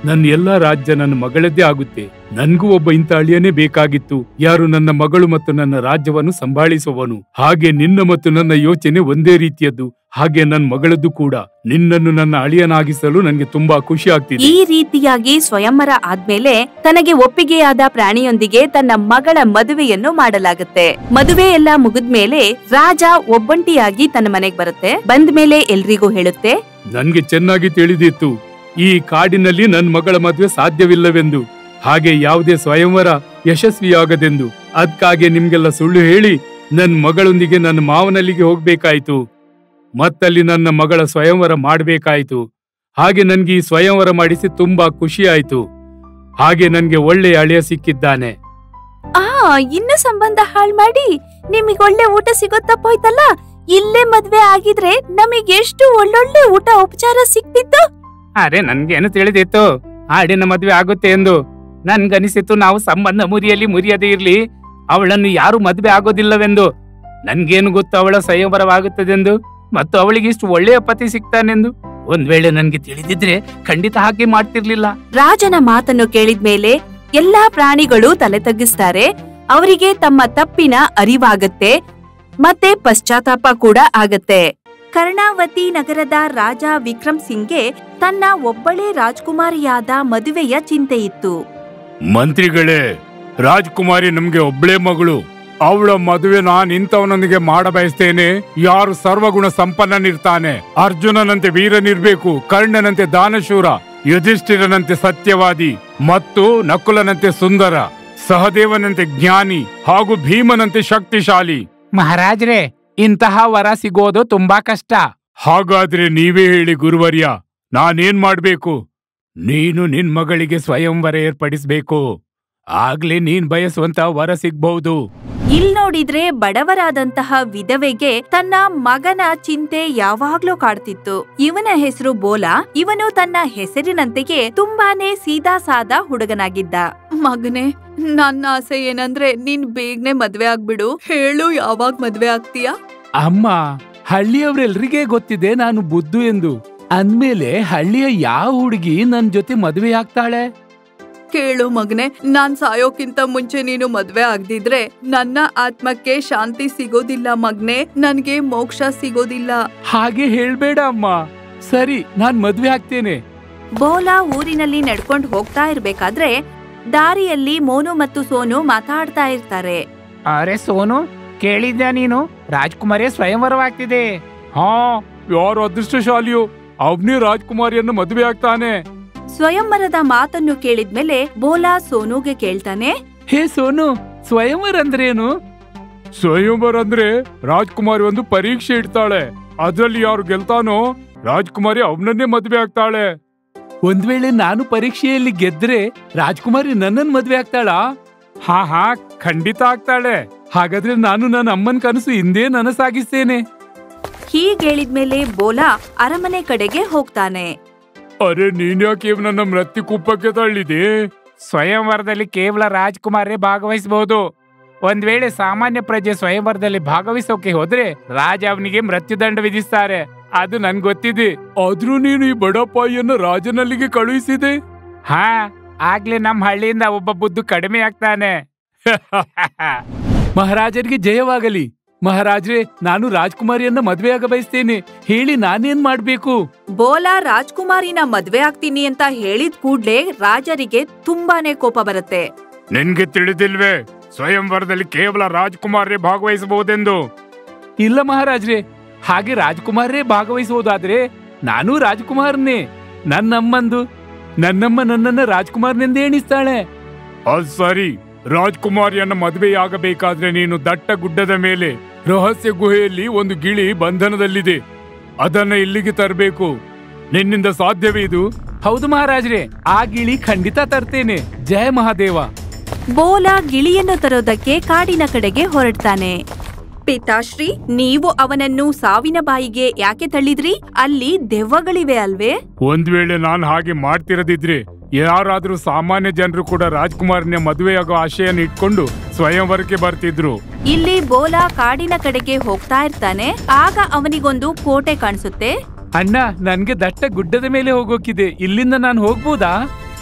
ನನ್ನ ಎಲ್ಲಾ ರಾಜ್ಯ ನನ್ನ ಮಗಳದ್ದೇ ಆಗುತ್ತೆ ನನ್ಗೂ ಒಬ್ಬ ಇಂಥ ಅಳಿಯನೇ ಬೇಕಾಗಿತ್ತು ಯಾರು ನನ್ನ ಮಗಳು ಮತ್ತು ನನ್ನ ರಾಜ್ಯವನ್ನು ಸಂಭಾಳಿಸುವವನು ಹಾಗೆ ನಿನ್ನ ಮತ್ತು ನನ್ನ ಯೋಚನೆ ಒಂದೇ ರೀತಿಯದ್ದು ಹಾಗೆ ನನ್ನ ಮಗಳದ್ದು ಕೂಡ ನಿನ್ನನ್ನು ನನ್ನ ಅಳಿಯನಾಗಿಸಲು ನನಗೆ ತುಂಬಾ ಖುಷಿ ಆಗ್ತಿದೆ ಈ ರೀತಿಯಾಗಿ ಸ್ವಯಂವರ ಆದ್ಮೇಲೆ ತನಗೆ ಒಪ್ಪಿಗೆಯಾದ ಪ್ರಾಣಿಯೊಂದಿಗೆ ತನ್ನ ಮಗಳ ಮದುವೆಯನ್ನು ಮಾಡಲಾಗುತ್ತೆ ಮದುವೆ ಎಲ್ಲ ಮುಗಿದ್ಮೇಲೆ ರಾಜ ಒಬ್ಬಂಟಿಯಾಗಿ ತನ್ನ ಮನೆಗ್ ಬರುತ್ತೆ ಬಂದ್ಮೇಲೆ ಎಲ್ರಿಗೂ ಹೇಳುತ್ತೆ ನನ್ಗೆ ಚೆನ್ನಾಗಿ ತಿಳಿದಿತ್ತು ಈ ಕಾಡಿನಲ್ಲಿ ನನ್ನ ಮಗಳ ಮದುವೆ ಸಾಧ್ಯವಿಲ್ಲವೆಂದು ಹಾಗೆ ಯಾವುದೇ ಸ್ವಯಂವರ ಯಶಸ್ವಿಯಾಗದೆಂದು ಅದ್ಕಾಗೆ ನಿಮ್ಗೆಲ್ಲ ಸುಳ್ಳು ಹೇಳಿ ನನ್ನ ಮಗಳೊಂದಿಗೆ ನನ್ನ ಮಾವನಲ್ಲಿಗೆ ಹೋಗ್ಬೇಕಾಯ್ತು ಮತ್ತಲ್ಲಿ ನನ್ನ ಮಗಳ ಸ್ವಯಂವರ ಮಾಡ್ಬೇಕಾಯ್ತು ಹಾಗೆ ನನ್ಗೆ ಈ ಸ್ವಯಂವರ ಮಾಡಿಸಿ ತುಂಬಾ ಖುಷಿ ಆಯ್ತು ಹಾಗೆ ನನ್ಗೆ ಒಳ್ಳೆಯ ಅಳಿಯ ಸಿಕ್ಕಿದ್ದಾನೆ ಆ ಇನ್ನು ಸಂಬಂಧ ಹಾಳ್ ಮಾಡಿ ನಿಮಗೆ ಒಳ್ಳೆ ಊಟ ಸಿಗೋತ್ತಪ್ಪೋಯ್ತಲ್ಲ ಇಲ್ಲೇ ಮದ್ವೆ ಆಗಿದ್ರೆ ನಮಗೆ ಎಷ್ಟು ಒಳ್ಳೊಳ್ಳೆ ಊಟ ಉಪಚಾರ ಸಿಕ್ತಿತ್ತು ಅರೆ ನನ್ಗೇನು ತಿಳಿದಿತ್ತು ಆಡಿನ ಮದ್ವೆ ಆಗುತ್ತೆ ಎಂದು ನನ್ಗನಿಸಿತು ನಾವು ಸಂಬಂಧ ಮುರಿಯಲ್ಲಿ ಮುರಿಯದೇ ಇರ್ಲಿ ಅವಳನ್ನು ಯಾರು ಮದ್ವೆ ಆಗೋದಿಲ್ಲವೆಂದು ನನ್ಗೇನು ಗೊತ್ತು ಅವಳ ಸ್ವಯಂವರವಾಗುತ್ತದೆಂದು ಮತ್ತು ಅವಳಿಗೆ ಇಷ್ಟು ಒಳ್ಳೆಯ ಪತಿ ಸಿಗ್ತಾನೆಂದು ಒಂದ್ ವೇಳೆ ನನ್ಗೆ ತಿಳಿದಿದ್ರೆ ಖಂಡಿತ ಹಾಗೆ ಮಾಡ್ತಿರ್ಲಿಲ್ಲ ರಾಜನ ಮಾತನ್ನು ಕೇಳಿದ್ಮೇಲೆ ಎಲ್ಲಾ ಪ್ರಾಣಿಗಳು ತಲೆ ತಗ್ಗಿಸ್ತಾರೆ ಅವರಿಗೆ ತಮ್ಮ ತಪ್ಪಿನ ಅರಿವಾಗತ್ತೆ ಮತ್ತೆ ಪಶ್ಚಾತ್ತಾಪ ಕೂಡ ಆಗತ್ತೆ ಕರ್ಣಾವತಿ ನಗರದ ರಾಜ ವಿಕ್ರಮ್ ಸಿಂಗ್ಗೆ ತನ್ನ ಒಬ್ಬಳೇ ರಾಜ್ಕುಮಾರಿಯಾದ ಮದುವೆಯ ಚಿಂತೆ ಇತ್ತು ಮಂತ್ರಿಗಳೇ ರಾಜ್ಕುಮಾರಿ ನಮ್ಗೆ ಒಬ್ಳೇ ಮಗಳು ಅವಳ ಮದುವೆ ನಾನ್ ಇಂಥವನೊಂದಿಗೆ ಮಾಡ ಬಯಸ್ತೇನೆ ಯಾರು ಸರ್ವಗುಣ ಸಂಪನ್ನನಿರ್ತಾನೆ ಅರ್ಜುನನಂತೆ ವೀರನಿರ್ಬೇಕು ಕರ್ಣನಂತೆ ದಾನಶೂರ ಯುಧಿಷ್ಠಿರನಂತೆ ಸತ್ಯವಾದಿ ಮತ್ತು ನಕುಲನಂತೆ ಸುಂದರ ಸಹದೇವನಂತೆ ಜ್ಞಾನಿ ಹಾಗೂ ಭೀಮನಂತೆ ಶಕ್ತಿಶಾಲಿ ಮಹಾರಾಜ್ರೆ ಇಂತಹ ವರ ಸಿಗೋದು ತುಂಬಾ ಕಷ್ಟ ಹಾಗಾದ್ರೆ ನೀವೇ ಹೇಳಿ ಗುರುವರ್ಯ ನಾನೇನ್ ಮಾಡ್ಬೇಕು ನೀನು ನಿನ್ ಮಗಳಿಗೆ ಸ್ವಯಂವರ ಏರ್ಪಡಿಸ್ಬೇಕು ಆಗ್ಲೇ ನೀನ್ ಬಯಸುವಂತ ವರ ಸಿಗ್ಬಹುದು ಇಲ್ ನೋಡಿದ್ರೆ ಬಡವರಾದಂತಹ ವಿಧವೆಗೆ ತನ್ನ ಮಗನ ಚಿಂತೆ ಯಾವಾಗ್ಲೂ ಕಾಡ್ತಿತ್ತು ಇವನ ಹೆಸರು ಬೋಲಾ ಇವನು ತನ್ನ ಹೆಸರಿನಂತೆಯೇ ತುಂಬಾನೇ ಸೀದಾ ಸಾದಾ ಹುಡುಗನಾಗಿದ್ದ ಮಗನೇ ನನ್ನ ಆಸೆ ಏನಂದ್ರೆ ನೀನ್ ಬೇಗನೆ ಮದ್ವೆ ಆಗ್ಬಿಡು ಹೇಳು ಯಾವಾಗ ಮದ್ವೆ ಆಗ್ತೀಯಾ ಅಮ್ಮ ಹಳ್ಳಿಯವರೆಲ್ರಿಗೆ ಗೊತ್ತಿದೆ ನಾನು ಬುದ್ಧು ಎಂದು ಅಂದ್ಮೇಲೆ ಹಳ್ಳಿಯ ಯಾವ ಹುಡುಗಿ ನನ್ ಜೊತೆ ಮದುವೆ ಆಗ್ತಾಳೆ ಕೇಳು ಮಗನೆ ನಾನ್ ಸಾಯೋಕ್ಕಿಂತ ಮುಂಚೆ ನೀನು ಮದ್ವೆ ಆಗ್ದಿದ್ರೆ ನನ್ನ ಆತ್ಮಕ್ಕೆ ಶಾಂತಿ ಸಿಗೋದಿಲ್ಲ ಮಗ್ನೆ ನನ್ಗೆ ಮೋಕ್ಷ ಸಿಗೋದಿಲ್ಲ ಹಾಗೆ ಹೇಳ್ಬೇಡ ಅಮ್ಮ ಸರಿ ನಾನ್ ಮದ್ವೆ ಆಗ್ತೇನೆ ಬೋಲಾ ಊರಿನಲ್ಲಿ ನಡ್ಕೊಂಡು ಹೋಗ್ತಾ ಇರ್ಬೇಕಾದ್ರೆ ದಾರಿಯಲ್ಲಿ ಮೋನು ಮತ್ತು ಸೋನು ಮಾತಾಡ್ತಾ ಇರ್ತಾರೆ ಅರೆ ಸೋನು ಕೇಳಿದ್ಯಾ ನೀನು ರಾಜ್ಕುಮಾರಿ ಸ್ವಯಂವರವಾಗ್ತಿದೆ ಹಾ ಯಾರು ಅದೃಷ್ಟಶಾಲಿಯೋ ಅವನೇ ರಾಜ್ಕುಮಾರಿಯನ್ನು ಮದುವೆ ಆಗ್ತಾನೆ ಸ್ವಯಂವರದ ಮಾತನ್ನು ಕೇಳಿದ್ಮೇಲೆ ಬೋಲಾ ಸೋನುಗೆ ಕೇಳ್ತಾನೆ ಹೇ ಸೋನು ಸ್ವಯಂವರ ಅಂದ್ರೇನು ಸ್ವಯಂವರ ಅಂದ್ರೆ ರಾಜ್ಕುಮಾರಿ ಒಂದು ಪರೀಕ್ಷೆ ಇಡ್ತಾಳೆ ಅದ್ರಲ್ಲಿ ಯಾರು ಗೆಲ್ತಾನೋ ರಾಜ್ಕುಮಾರಿ ಅವನನ್ನೇ ಮದುವೆ ಆಗ್ತಾಳೆ ಒಂದ್ ವೇಳೆ ನಾನು ಪರೀಕ್ಷೆಯಲ್ಲಿ ಗೆದ್ರೆ ರಾಜ್ಕುಮಾರಿ ನನ್ನನ್ ಮದ್ವೆ ಆಗ್ತಾಳಾ ಹಾ ಹಾ ಖಂಡಿತ ಆಗ್ತಾಳೆ ಹಾಗಾದ್ರೆ ನಾನು ನನ್ನ ಅಮ್ಮನ್ ಕನಸು ಹಿಂದೆ ನನಸಾಗಿಸ್ತೇನೆ ಹೀಗೇಳಿದ್ಮೇಲೆ ಬೋಲಾ ಅರಮನೆ ಕಡೆಗೆ ಹೋಗ್ತಾನೆ ಅರೆ ನೀನ್ಯಾಕೆ ಇವನನ್ನ ಮೃತ್ಯು ಕುಪ್ಪಕ್ಕೆ ತಳ್ಳಿದೆ ಸ್ವಯಂವರದಲ್ಲಿ ಕೇವಲ ರಾಜ್ಕುಮಾರೇ ಭಾಗವಹಿಸಬಹುದು ಒಂದ್ ವೇಳೆ ಸಾಮಾನ್ಯ ಪ್ರಜೆ ಸ್ವಯಂವರದಲ್ಲಿ ಭಾಗವಹಿಸೋಕೆ ಹೋದ್ರೆ ರಾಜ ಅವನಿಗೆ ಮೃತ್ಯುದಂಡ ವಿಧಿಸ್ತಾರೆ ಅದು ನನ್ ಗೊತ್ತಿದೆ ಆದ್ರೂ ನೀನು ಈ ಬಡಪಾಯಿಯನ್ನ ರಾಜನಲ್ಲಿಗೆ ಕಳುಹಿಸಿದೆ ಹಾ ಆಗ್ಲೇ ನಮ್ ಹಳ್ಳಿಯಿಂದ ಒಬ್ಬ ಬುದ್ಧು ಕಡಿಮೆ ಆಗ್ತಾನೆ ಮಹಾರಾಜರಿಗೆ ಜಯವಾಗಲಿ ಮಹಾರಾಜ್ರೆ ನಾನು ರಾಜ್ಕುಮಾರಿಯನ್ನ ಮದ್ವೆಯಾಗ ಬಯಸ್ತೇನೆ ಹೇಳಿ ನಾನೇನ್ ಮಾಡ್ಬೇಕು ಬೋಲಾ ರಾಜ್ಕುಮಾರಿನ ಮದ್ವೆ ಆಗ್ತೀನಿ ಅಂತ ಹೇಳಿದ ಕೂಡ್ಲೆ ರಾಜರಿಗೆ ತುಂಬಾನೇ ಕೋಪ ಬರುತ್ತೆ ನಿನ್ಗೆ ತಿಳಿದಿಲ್ವೇ ಸ್ವಯಂವರದಲ್ಲಿ ಕೇವಲ ರಾಜ್ಕುಮಾರೇ ಭಾಗವಹಿಸಬಹುದೆಂದು ಇಲ್ಲ ಮಹಾರಾಜ್ರೆ ಹಾಗೆ ರಾಜ್ಕುಮಾರರೇ ಭಾಗವಹಿಸುವುದಾದ್ರೆ ನಾನು ರಾಜ್ಕುಮಾರನೇ ನನ್ನಮ್ಮಂದು ನನ್ನಮ್ಮ ನನ್ನನ್ನ ರಾಜ್ಕುಮಾರ್ನೆಂದೇ ಎಣಿಸ್ತಾಳೆ ಅದ್ ಸರಿ ರಾಜ್ಕುಮಾರಿಯನ್ನ ಮದುವೆಯಾಗಬೇಕಾದ್ರೆ ನೀನು ದಟ್ಟ ಗುಡ್ಡದ ಮೇಲೆ ರಹಸ್ಯ ಗುಹೆಯಲ್ಲಿ ಒಂದು ಗಿಳಿ ಬಂಧನದಲ್ಲಿದೆ ಅದನ್ನ ಇಲ್ಲಿಗೆ ತರಬೇಕು ನಿನ್ನಿಂದ ಸಾಧ್ಯವೇ ಇದು ಹೌದು ಮಹಾರಾಜ್ರೆ ಆ ಗಿಳಿ ಖಂಡಿತ ತರ್ತೇನೆ ಜಯ ಮಹಾದೇವ ಬೋಲಾ ಗಿಳಿಯನ್ನು ತರೋದಕ್ಕೆ ಕಾಡಿನ ಕಡೆಗೆ ಹೊರಡ್ತಾನೆ ಪಿತಾಶ್ರೀ ನೀವು ಅವನನ್ನು ಸಾವಿನ ಬಾಯಿಗೆ ಯಾಕೆ ತಳ್ಳಿದ್ರಿ ಅಲ್ಲಿ ದೆವ್ವಗಳಿವೆ ಅಲ್ವೇ ಒಂದ್ ವೇಳೆ ನಾನು ಹಾಗೆ ಮಾಡ್ತಿರದಿದ್ರೆ ಯಾರಾದ್ರೂ ಸಾಮಾನ್ಯ ಜನರು ಕೂಡ ರಾಜ್ಕುಮಾರ್ನ ಮದುವೆಯಾಗೋ ಆಶೆಯನ್ನು ಇಟ್ಕೊಂಡು ಸ್ವಯಂವರಕ್ಕೆ ಬರ್ತಿದ್ರು ಇಲ್ಲಿ ಬೋಲಾ ಕಾಡಿನ ಕಡೆಗೆ ಹೋಗ್ತಾ ಇರ್ತಾನೆ ಆಗ ಅವನಿಗೊಂದು ಕೋಟೆ ಕಾಣಿಸುತ್ತೆ ಅಣ್ಣ ನನ್ಗೆ ದಟ್ಟ ಗುಡ್ಡದ ಮೇಲೆ ಹೋಗೋಕಿದೆ ಇಲ್ಲಿಂದ ನಾನು ಹೋಗ್ಬೋದಾ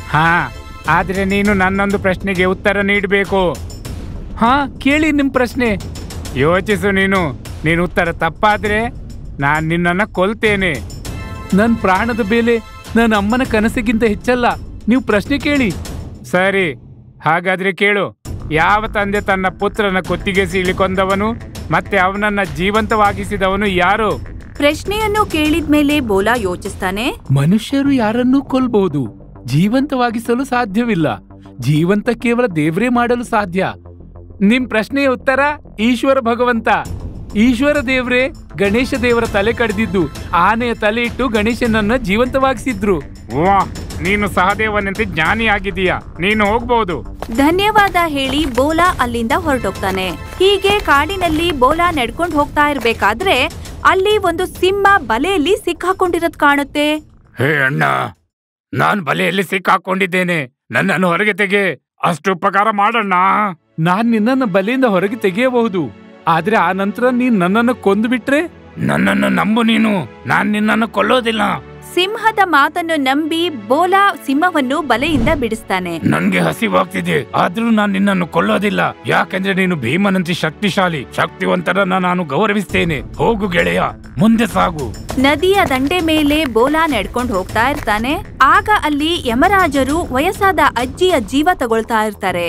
ಹಾ ಆದ್ರೆ ನೀನು ನನ್ನೊಂದು ಪ್ರಶ್ನೆಗೆ ಉತ್ತರ ನೀಡಬೇಕು ಹಾ ಕೇಳಿ ನಿಮ್ ಪ್ರಶ್ನೆ ಯೋಚಿಸು ನೀನು ನೀನು ಉತ್ತರ ತಪ್ಪಾದ್ರೆ ನಾನ್ ನಿನ್ನನ್ನ ಕೊಲ್ತೇನೆ ನನ್ ಪ್ರಾಣದ ಬೆಲೆ ನನ್ನ ಅಮ್ಮನ ಕನಸಿಗಿಂತ ಹೆಚ್ಚಲ್ಲ ನೀವು ಪ್ರಶ್ನೆ ಕೇಳಿ ಸರಿ ಹಾಗಾದ್ರೆ ಕೇಳು ಯಾವ ತಂದೆ ತನ್ನ ಪುತ್ರನ ಕುತ್ತಿಗೆ ಸೀಳಿ ಕೊಂದವನು ಮತ್ತೆ ಅವನನ್ನ ಜೀವಂತವಾಗಿಸಿದವನು ಯಾರು ಪ್ರಶ್ನೆಯನ್ನು ಕೇಳಿದ್ಮೇಲೆ ಬೋಲಾ ಯೋಚಿಸ್ತಾನೆ ಮನುಷ್ಯರು ಯಾರನ್ನೂ ಕೊಲ್ಬಹುದು ಜೀವಂತವಾಗಿಸಲು ಸಾಧ್ಯವಿಲ್ಲ ಜೀವಂತ ಕೇವಲ ದೇವ್ರೇ ಮಾಡಲು ಸಾಧ್ಯ ನಿಮ್ ಪ್ರಶ್ನೆಯ ಉತ್ತರ ಈಶ್ವರ ಭಗವಂತ ಈಶ್ವರ ದೇವ್ರೇ ಗಣೇಶ ದೇವರ ತಲೆ ಕಡ್ದಿದ್ದು ಆನೆಯ ತಲೆ ಇಟ್ಟು ಗಣೇಶನನ್ನ ಜೀವಂತವಾಗಿಸಿದ್ರು ವಾ ನೀನು ಸಹದೇವನಂತೆ ಜ್ಞಾನಿ ಆಗಿದೀಯ ನೀನು ಹೋಗ್ಬಹುದು ಧನ್ಯವಾದ ಹೇಳಿ ಬೋಲಾ ಅಲ್ಲಿಂದ ಹೊರಟೋಗ್ತಾನೆ ಹೀಗೆ ಕಾಡಿನಲ್ಲಿ ಬೋಲಾ ನಡ್ಕೊಂಡು ಹೋಗ್ತಾ ಇರ್ಬೇಕಾದ್ರೆ ಅಲ್ಲಿ ಒಂದು ಸಿಂಹ ಬಲೆಯಲ್ಲಿ ಸಿಕ್ಕಾಕೊಂಡಿರೋದ್ ಕಾಣುತ್ತೆ ಹೇ ಅಣ್ಣ ನಾನ್ ಬಲೆಯಲ್ಲಿ ಸಿಕ್ಕಾಕೊಂಡಿದ್ದೇನೆ ನನ್ನನ್ನು ಹೊರಗೆ ತೆಗೆ ಅಷ್ಟು ಉಪಕಾರ ಮಾಡಣ್ಣ ನಾನ್ ನಿನ್ನನ್ನ ಬಲೆಯಿಂದ ಹೊರಗೆ ತೆಗೆಯಬಹುದು ಆದ್ರೆ ಆ ನಂತರ ನೀನ್ ನನ್ನನ್ನು ಕೊಂದು ಬಿಟ್ರೆ ನನ್ನನ್ನು ನಂಬು ನೀನು ನಾನ್ ನಿನ್ನನ್ನು ಕೊಲ್ಲೋದಿಲ್ಲ ಸಿಂಹದ ಮಾತನ್ನು ನಂಬಿ ಬೋಲಾ ಸಿಂಹವನ್ನು ಬಲೆಯಿಂದ ಬಿಡಿಸ್ತಾನೆ ನನ್ಗೆ ಹಸಿವಾಗ್ತಿದೆ ಆದ್ರೂ ನಾನ್ ನಿನ್ನನ್ನು ಕೊಲ್ಲೋದಿಲ್ಲ ಯಾಕೆಂದ್ರೆ ನೀನು ಭೀಮನಂತೆ ಶಕ್ತಿಶಾಲಿ ಶಕ್ತಿವಂತರನ್ನ ನಾನು ಗೌರವಿಸ್ತೇನೆ ಹೋಗು ಗೆಳೆಯ ಮುಂದೆ ಸಾಗು ನದಿಯ ದಂಡೆ ಮೇಲೆ ಬೋಲಾ ನಡ್ಕೊಂಡು ಹೋಗ್ತಾ ಇರ್ತಾನೆ ಆಗ ಅಲ್ಲಿ ಯಮರಾಜರು ವಯಸ್ಸಾದ ಅಜ್ಜಿಯ ಜೀವ ತಗೊಳ್ತಾ ಇರ್ತಾರೆ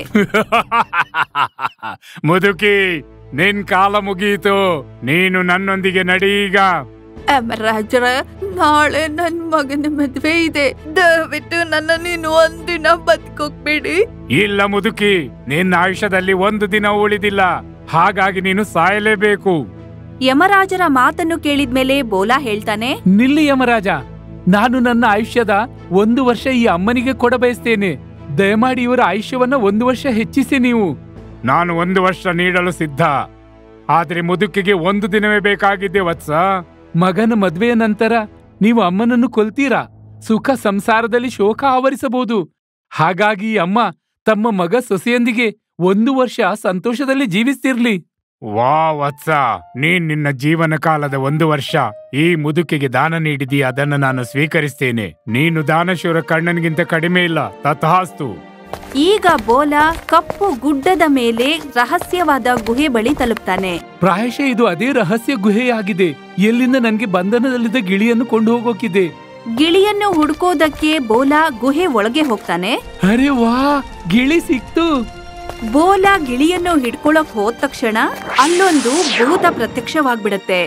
ಮುದುಕಿ ನಿನ್ ಕಾಲ ಮುಗಿಯಿತು ನೀನು ನನ್ನೊಂದಿಗೆ ನಡೀಗ ಯಮರಾಜರ ನಾಳೆ ನನ್ ಮಗನ ಮದ್ವೆ ಇದೆ ದಯವಿಟ್ಟು ನನ್ನ ನೀನು ಒಂದಿನ ಬದುಕೋಗ್ಬೇಡಿ ಇಲ್ಲ ಮುದುಕಿ ನಿನ್ನ ಆಯುಷ್ಯದಲ್ಲಿ ಒಂದು ದಿನ ಉಳಿದಿಲ್ಲ ಹಾಗಾಗಿ ನೀನು ಸಾಯಲೇಬೇಕು ಯಮರಾಜರ ಮಾತನ್ನು ಕೇಳಿದ್ಮೇಲೆ ಬೋಲಾ ಹೇಳ್ತಾನೆ ನಿಲ್ಲಿ ಯಮರಾಜ ನಾನು ನನ್ನ ಆಯುಷ್ಯದ ಒಂದು ವರ್ಷ ಈ ಅಮ್ಮನಿಗೆ ಕೊಡ ಬಯಸ್ತೇನೆ ದಯಮಾಡಿ ಇವರ ಆಯುಷ್ಯವನ್ನ ಒಂದು ವರ್ಷ ಹೆಚ್ಚಿಸಿ ನೀವು ನಾನು ಒಂದು ವರ್ಷ ನೀಡಲು ಸಿದ್ಧ ಆದ್ರೆ ಮುದುಕಿಗೆ ಒಂದು ದಿನವೇ ಬೇಕಾಗಿದ್ದೆ ವತ್ಸ ಮಗನ ಮದ್ವೆಯ ನಂತರ ನೀವು ಅಮ್ಮನನ್ನು ಕೊಲ್ತೀರಾ ಸುಖ ಸಂಸಾರದಲ್ಲಿ ಶೋಕ ಆವರಿಸಬಹುದು ಹಾಗಾಗಿ ಈ ಅಮ್ಮ ತಮ್ಮ ಮಗ ಸೊಸೆಯೊಂದಿಗೆ ಒಂದು ವರ್ಷ ಸಂತೋಷದಲ್ಲಿ ಜೀವಿಸ್ತಿರ್ಲಿ ವಾ ವತ್ಸ ನೀನ್ ನಿನ್ನ ಜೀವನ ಕಾಲದ ಒಂದು ವರ್ಷ ಈ ಮುದುಕಿಗೆ ದಾನ ನೀಡಿದೀಯ ಅದನ್ನು ನಾನು ಸ್ವೀಕರಿಸ್ತೇನೆ ನೀನು ದಾನಶೂರ ಕಣ್ಣನಿಗಿಂತ ಕಡಿಮೆ ಇಲ್ಲ ತಥಾಸ್ತು ಈಗ ಬೋಲಾ ಕಪ್ಪು ಗುಡ್ಡದ ಮೇಲೆ ರಹಸ್ಯವಾದ ಗುಹೆ ಬಳಿ ತಲುಪ್ತಾನೆ ಪ್ರಾಯಶಃ ಇದು ಅದೇ ರಹಸ್ಯ ಗುಹೆಯಾಗಿದೆ ಎಲ್ಲಿಂದ ನನ್ಗೆ ಬಂಧನದಲ್ಲಿದ್ದ ಗಿಳಿಯನ್ನು ಕೊಂಡು ಹೋಗೋಕಿದೆ ಗಿಳಿಯನ್ನು ಹುಡುಕೋದಕ್ಕೆ ಬೋಲಾ ಗುಹೆ ಒಳಗೆ ಹೋಗ್ತಾನೆ ಅರೆ ವಾ ಗಿಳಿ ಸಿಕ್ತು ಬೋಲಾ ಗಿಳಿಯನ್ನು ಹಿಡ್ಕೊಳಕ್ ಹೋದ ತಕ್ಷಣ ಅಲ್ಲೊಂದು ಭೂತ ಪ್ರತ್ಯಕ್ಷವಾಗ್ಬಿಡತ್ತೆ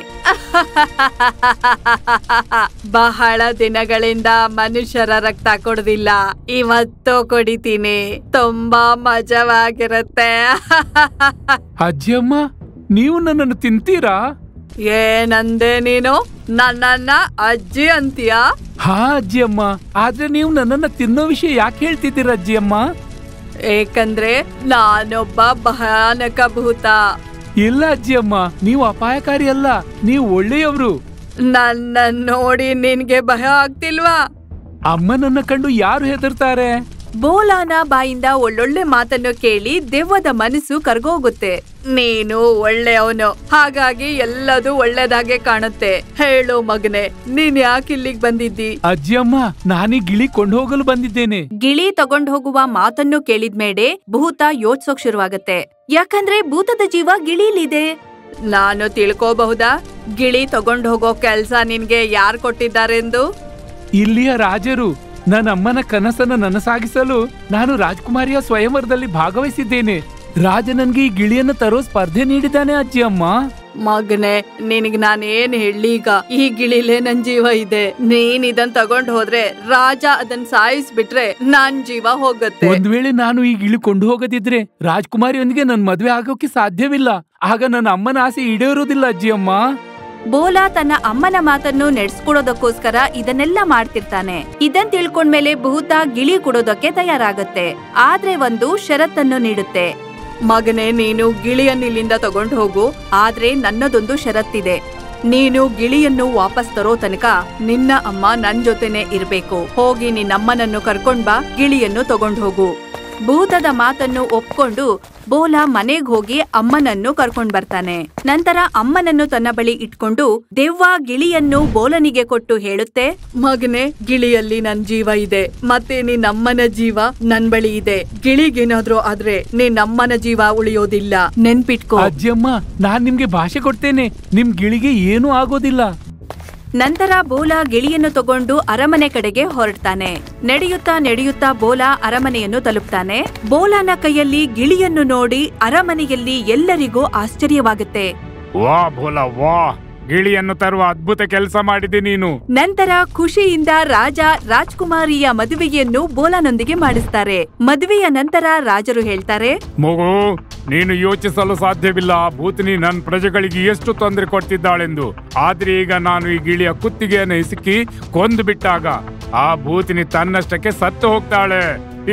ಬಹಳ ದಿನಗಳಿಂದ ಮನುಷ್ಯರ ರಕ್ತ ಕೊಡುದಿಲ್ಲ ಇವತ್ತು ಕೊಡಿತೀನಿ ತುಂಬಾ ಮಜವಾಗಿರುತ್ತೆ ಅಜ್ಜಿಯಮ್ಮ ನೀವು ನನ್ನನ್ನು ತಿಂತೀರಾ ಏನಂದೆ ನೀನು ನನ್ನನ್ನ ಅಜ್ಜಿ ಅಂತೀಯಾ ಹಾ ಅಜ್ಜಿಯಮ್ಮ ಆದ್ರೆ ನೀವು ನನ್ನನ್ನ ತಿನ್ನೋ ವಿಷಯ ಯಾಕೆ ಹೇಳ್ತಿದ್ದೀರ ಅಜ್ಜಿಯಮ್ಮ ಏಕಂದ್ರೆ ನಾನೊಬ್ಬ ಭಯಾನಕ ಭೂತ ಇಲ್ಲ ಅಜ್ಜಿಯಮ್ಮ ನೀವು ಅಪಾಯಕಾರಿ ಅಲ್ಲ ನೀವು ಒಳ್ಳೆಯವರು ನನ್ನ ನೋಡಿ ನಿನ್ಗೆ ಭಯ ಆಗ್ತಿಲ್ವಾ ಅಮ್ಮನನ್ನ ಕಂಡು ಯಾರು ಹೆದರ್ತಾರೆ ಬೋಲಾನ ಬಾಯಿಂದ ಒಳ್ಳೊಳ್ಳೆ ಮಾತನ್ನು ಕೇಳಿ ದೆವ್ವದ ಮನಸ್ಸು ಕರ್ಗೋಗುತ್ತೆ ನೀನು ಒಳ್ಳೆಯವನು ಹಾಗಾಗಿ ಎಲ್ಲದೂ ಒಳ್ಳೆದಾಗೆ ಕಾಣುತ್ತೆ ಹೇಳು ಮಗನೆ ನೀನ್ ಯಾಕೆ ಇಲ್ಲಿಗ್ ಬಂದಿದ್ದಿ ಅಜ್ಜಿಯಮ್ಮ ನಾನೀ ಗಿಳಿ ಕೊಂಡು ಹೋಗಲು ಬಂದಿದ್ದೇನೆ ಗಿಳಿ ತಗೊಂಡ್ ಹೋಗುವ ಮಾತನ್ನು ಕೇಳಿದ್ಮೇಲೆ ಭೂತ ಯೋಚ್ಸೋಕ್ ಶುರುವಾಗತ್ತೆ ಯಾಕಂದ್ರೆ ಭೂತದ ಜೀವ ಗಿಳಿಲಿದೆ ನಾನು ತಿಳ್ಕೋಬಹುದಾ ಗಿಳಿ ತಗೊಂಡ್ ಹೋಗೋ ಕೆಲ್ಸ ನಿನ್ಗೆ ಯಾರ್ ಕೊಟ್ಟಿದ್ದಾರೆಂದು ಇಲ್ಲಿಯ ರಾಜರು ನನ್ನ ಅಮ್ಮನ ಕನಸನ್ನು ನನಸಾಗಿಸಲು ನಾನು ರಾಜ್ಕುಮಾರಿಯ ಸ್ವಯಂವರದಲ್ಲಿ ಭಾಗವಹಿಸಿದ್ದೇನೆ ರಾಜ ನನ್ಗೆ ಈ ಗಿಳಿಯನ್ನು ತರೋ ಸ್ಪರ್ಧೆ ನೀಡಿದ್ದಾನೆ ಅಜ್ಜಿಯಮ್ಮ ಮಗನೆ ನಿನಗ್ ನಾನ್ ಏನ್ ಹೇಳಿ ಈಗ ಈ ಗಿಳಿಲೇ ನನ್ ಜೀವ ಇದೆ ನೀನ್ ಇದನ್ ತಗೊಂಡ್ ಹೋದ್ರೆ ರಾಜ ಅದನ್ ಸಾಯಿಸ್ಬಿಟ್ರೆ ನನ್ ಜೀವ ಹೋಗತ್ತೆ ಒಂದ್ ವೇಳೆ ನಾನು ಈ ಗಿಳಿ ಕೊಂಡು ಹೋಗದಿದ್ರೆ ರಾಜ್ಕುಮಾರಿಯೊಂದಿಗೆ ನನ್ ಮದ್ವೆ ಆಗೋಕೆ ಸಾಧ್ಯವಿಲ್ಲ ಆಗ ನನ್ನ ಅಮ್ಮನ ಆಸೆ ಈಡೇರೋದಿಲ್ಲ ಅಜ್ಜಿಯಮ್ಮ ಬೋಲಾ ತನ್ನ ಅಮ್ಮನ ಮಾತನ್ನು ನಡೆಸ್ಕೊಡೋದಕ್ಕೋಸ್ಕರ ಇದನ್ನೆಲ್ಲ ಮಾಡ್ತಿರ್ತಾನೆ ಇದನ್ ತಿಳ್ಕೊಂಡ್ಮೇಲೆ ಭೂತ ಗಿಳಿ ಕೊಡೋದಕ್ಕೆ ತಯಾರಾಗತ್ತೆ ಆದ್ರೆ ಒಂದು ಷರತ್ತನ್ನು ನೀಡುತ್ತೆ ಮಗನೇ ನೀನು ಗಿಳಿಯನ್ನು ಇಲ್ಲಿಂದ ತಗೊಂಡ್ ಹೋಗು ಆದ್ರೆ ನನ್ನದೊಂದು ಷರತ್ತಿದೆ ನೀನು ಗಿಳಿಯನ್ನು ವಾಪಸ್ ತರೋ ತನಕ ನಿನ್ನ ಅಮ್ಮ ನನ್ ಜೊತೆನೆ ಇರ್ಬೇಕು ಹೋಗಿ ನಿನ್ನಮ್ಮನನ್ನು ಕರ್ಕೊಂಡ್ ಬಾ ಗಿಳಿಯನ್ನು ತಗೊಂಡ್ ಹೋಗು ಭೂತದ ಮಾತನ್ನು ಒಪ್ಕೊಂಡು ಬೋಲ ಮನೆಗ್ ಹೋಗಿ ಅಮ್ಮನನ್ನು ಕರ್ಕೊಂಡ್ ಬರ್ತಾನೆ ನಂತರ ಅಮ್ಮನನ್ನು ತನ್ನ ಬಳಿ ಇಟ್ಕೊಂಡು ದೆವ್ವ ಗಿಳಿಯನ್ನು ಬೋಲನಿಗೆ ಕೊಟ್ಟು ಹೇಳುತ್ತೆ ಮಗನೆ ಗಿಳಿಯಲ್ಲಿ ನನ್ ಜೀವ ಇದೆ ಮತ್ತೆ ನಿನ್ ಅಮ್ಮನ ಜೀವ ನನ್ ಬಳಿ ಇದೆ ಗಿಳಿಗೇನಾದ್ರೂ ಆದ್ರೆ ನಿನ್ ಅಮ್ಮನ ಜೀವ ಉಳಿಯೋದಿಲ್ಲ ನೆನ್ಪಿಟ್ಕೋ ಅಜ್ಜಿಯಮ್ಮ ನಾನ್ ನಿಮ್ಗೆ ಭಾಷೆ ಕೊಡ್ತೇನೆ ನಿಮ್ ಗಿಳಿಗೆ ಏನೂ ಆಗೋದಿಲ್ಲ ನಂತರ ಬೋಲ ಗಿಳಿಯನ್ನು ತಗೊಂಡು ಅರಮನೆ ಕಡೆಗೆ ಹೊರಡ್ತಾನೆ ನಡೆಯುತ್ತಾ ನಡೆಯುತ್ತಾ ಬೋಲ ಅರಮನೆಯನ್ನು ತಲುಪ್ತಾನೆ ಬೋಲನ ಕೈಯಲ್ಲಿ ಗಿಳಿಯನ್ನು ನೋಡಿ ಅರಮನೆಯಲ್ಲಿ ಎಲ್ಲರಿಗೂ ಆಶ್ಚರ್ಯವಾಗುತ್ತೆ ವಾ ಭೋಲ ವಾ ಗಿಳಿಯನ್ನು ತರುವ ಅದ್ಭುತ ಕೆಲಸ ಮಾಡಿದೆ ನೀನು ನಂತರ ಖುಷಿಯಿಂದ ರಾಜ ರಾಜ್ಕುಮಾರಿಯ ಮದುವೆಯನ್ನು ಬೋಲನೊಂದಿಗೆ ಮಾಡಿಸ್ತಾರೆ ಮದುವೆಯ ನಂತರ ರಾಜರು ಹೇಳ್ತಾರೆ ಮಗು ನೀನು ಯೋಚಿಸಲು ಸಾಧ್ಯವಿಲ್ಲ ಆ ಭೂತನಿ ನನ್ನ ಪ್ರಜೆಗಳಿಗೆ ಎಷ್ಟು ತೊಂದರೆ ಕೊಡ್ತಿದ್ದಾಳೆಂದು ಆದ್ರೆ ಈಗ ನಾನು ಈ ಗಿಳಿಯ ಕುತ್ತಿಗೆಯನ್ನು ಹಿಸುಕಿ ಕೊಂದು ಬಿಟ್ಟಾಗ ಆ ಭೂತಿನಿ ತನ್ನಷ್ಟಕ್ಕೆ ಸತ್ತು ಹೋಗ್ತಾಳೆ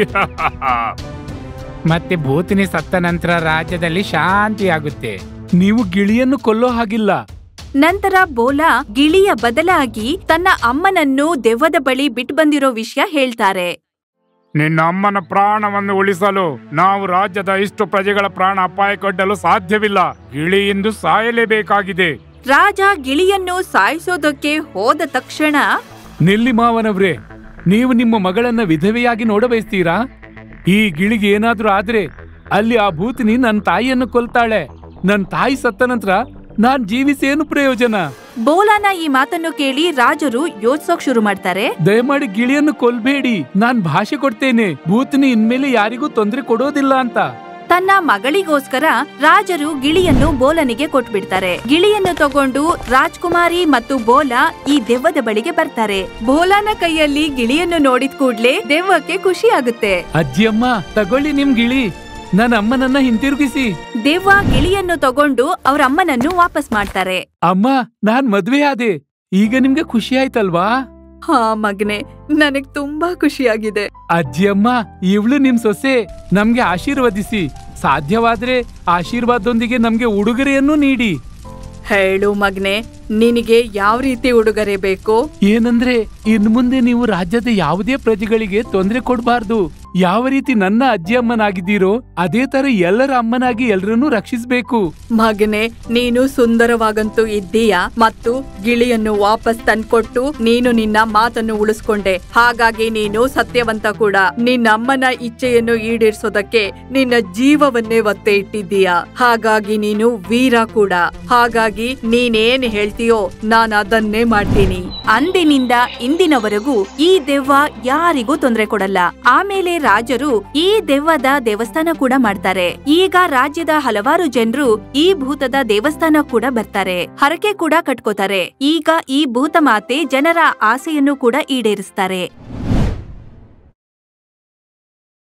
ಮತ್ತೆ ಭೂತಿನಿ ಸತ್ತ ನಂತರ ರಾಜ್ಯದಲ್ಲಿ ಶಾಂತಿ ಆಗುತ್ತೆ ನೀವು ಗಿಳಿಯನ್ನು ಕೊಲ್ಲೋ ಹಾಗಿಲ್ಲ ನಂತರ ಬೋಲ ಗಿಳಿಯ ಬದಲಾಗಿ ತನ್ನ ಅಮ್ಮನನ್ನು ದೆವ್ವದ ಬಳಿ ಬಿಟ್ಟು ಬಂದಿರೋ ವಿಷಯ ಹೇಳ್ತಾರೆ ನಿನ್ನ ಅಮ್ಮನ ಪ್ರಾಣವನ್ನು ಉಳಿಸಲು ನಾವು ರಾಜ್ಯದ ಇಷ್ಟು ಪ್ರಜೆಗಳ ಪ್ರಾಣ ಅಪಾಯಕ್ಕೊಡ್ಡಲು ಸಾಧ್ಯವಿಲ್ಲ ಗಿಳಿಯಿಂದ ಸಾಯಲೇಬೇಕಾಗಿದೆ ರಾಜ ಗಿಳಿಯನ್ನು ಸಾಯಿಸೋದಕ್ಕೆ ಹೋದ ತಕ್ಷಣ ನಿಲ್ಲಿ ಮಾವನವ್ರೆ ನೀವು ನಿಮ್ಮ ಮಗಳನ್ನ ವಿಧವೆಯಾಗಿ ನೋಡಬಯಸ್ತೀರಾ ಈ ಗಿಳಿಗೆ ಏನಾದ್ರೂ ಆದ್ರೆ ಅಲ್ಲಿ ಆ ಭೂತಿನಿ ನನ್ನ ತಾಯಿಯನ್ನು ಕೊಲ್ತಾಳೆ ನನ್ನ ತಾಯಿ ಸತ್ತ ನಂತರ ನಾನ್ ಜೀವಿಸೇನು ಪ್ರಯೋಜನ ಬೋಲಾನ ಈ ಮಾತನ್ನು ಕೇಳಿ ರಾಜರು ಯೋಚಿಸೋಕ್ ಶುರು ಮಾಡ್ತಾರೆ ದಯಮಾಡಿ ಗಿಳಿಯನ್ನು ಕೊಲ್ಬೇಡಿ ನಾನ್ ಭಾಷೆ ಕೊಡ್ತೇನೆ ಭೂತಿನಿ ಇನ್ಮೇಲೆ ಯಾರಿಗೂ ತೊಂದರೆ ಕೊಡೋದಿಲ್ಲ ಅಂತ ತನ್ನ ಮಗಳಿಗೋಸ್ಕರ ರಾಜರು ಗಿಳಿಯನ್ನು ಬೋಲನಿಗೆ ಕೊಟ್ಬಿಡ್ತಾರೆ ಗಿಳಿಯನ್ನು ತಗೊಂಡು ರಾಜ್ಕುಮಾರಿ ಮತ್ತು ಬೋಲ ಈ ದೆವ್ವದ ಬಳಿಗೆ ಬರ್ತಾರೆ ಬೋಲಾನ ಕೈಯಲ್ಲಿ ಗಿಳಿಯನ್ನು ನೋಡಿದ ಕೂಡ್ಲೆ ದೆವ್ವಕ್ಕೆ ಖುಷಿ ಆಗುತ್ತೆ ಅಜ್ಜಿಯಮ್ಮ ತಗೊಳ್ಳಿ ನಿಮ್ ಗಿಳಿ ನನ್ನ ಅಮ್ಮನನ್ನ ಹಿಂತಿರುಗಿಸಿ ದೆವ್ವ ಗಿಳಿಯನ್ನು ತಗೊಂಡು ಅವ್ರ ಅಮ್ಮನನ್ನು ವಾಪಸ್ ಮಾಡ್ತಾರೆ ಅಮ್ಮ ನಾನ್ ಮದ್ವೆ ಆದೆ ಈಗ ನಿಮ್ಗೆ ಖುಷಿ ಆಯ್ತಲ್ವಾ ಹಾ ಮಗನೆ ನನಗ್ ತುಂಬಾ ಖುಷಿಯಾಗಿದೆ ಅಜ್ಜಿಯಮ್ಮ ಇವಳು ನಿಮ್ ಸೊಸೆ ನಮ್ಗೆ ಆಶೀರ್ವದಿಸಿ ಸಾಧ್ಯವಾದ್ರೆ ಆಶೀರ್ವಾದದೊಂದಿಗೆ ನಮ್ಗೆ ಉಡುಗೊರೆಯನ್ನು ನೀಡಿ ಹೇಳು ಮಗ್ನೆ ನಿನಗೆ ಯಾವ ರೀತಿ ಉಡುಗೊರೆ ಬೇಕು ಏನಂದ್ರೆ ಇನ್ ಮುಂದೆ ನೀವು ರಾಜ್ಯದ ಯಾವುದೇ ಪ್ರಜೆಗಳಿಗೆ ತೊಂದರೆ ಕೊಡಬಾರ್ದು ಯಾವ ರೀತಿ ನನ್ನ ಅಜ್ಜಿ ಅಮ್ಮನಾಗಿದ್ದೀರೋ ಅದೇ ತರ ಎಲ್ಲರ ಅಮ್ಮನಾಗಿ ಎಲ್ರನ್ನೂ ರಕ್ಷಿಸ್ಬೇಕು ಮಗನೆ ನೀನು ಸುಂದರವಾಗಂತೂ ಇದ್ದೀಯಾ ಮತ್ತು ಗಿಳಿಯನ್ನು ವಾಪಸ್ ತಂದ್ಕೊಟ್ಟು ನೀನು ನಿನ್ನ ಮಾತನ್ನು ಉಳಿಸ್ಕೊಂಡೆ ಹಾಗಾಗಿ ನೀನು ಸತ್ಯವಂತ ಕೂಡ ನಿನ್ನಮ್ಮನ ಇಚ್ಛೆಯನ್ನು ಈಡೇರಿಸೋದಕ್ಕೆ ನಿನ್ನ ಜೀವವನ್ನೇ ಒತ್ತೆ ಇಟ್ಟಿದ್ದೀಯಾ ಹಾಗಾಗಿ ನೀನು ವೀರ ಕೂಡ ಹಾಗಾಗಿ ನೀನೇನ್ ಹೇಳ್ತೀಯೋ ನಾನು ಅದನ್ನೇ ಮಾಡ್ತೀನಿ ಅಂದಿನಿಂದ ಇಂದಿನವರೆಗೂ ಈ ದೆವ್ವ ಯಾರಿಗೂ ತೊಂದರೆ ಕೊಡಲ್ಲ ಆಮೇಲೆ ರಾಜರು ಈ ದೆವ್ವದ ದೇವಸ್ಥಾನ ಕೂಡ ಮಾಡ್ತಾರೆ ಈಗ ರಾಜ್ಯದ ಹಲವಾರು ಜನರು ಈ ಭೂತದ ದೇವಸ್ಥಾನ ಕೂಡ ಬರ್ತಾರೆ ಹರಕೆ ಕೂಡ ಕಟ್ಕೋತಾರೆ ಈಗ ಈ ಭೂತ ಮಾತೆ ಜನರ ಆಸೆಯನ್ನು ಕೂಡ ಈಡೇರಿಸ್ತಾರೆ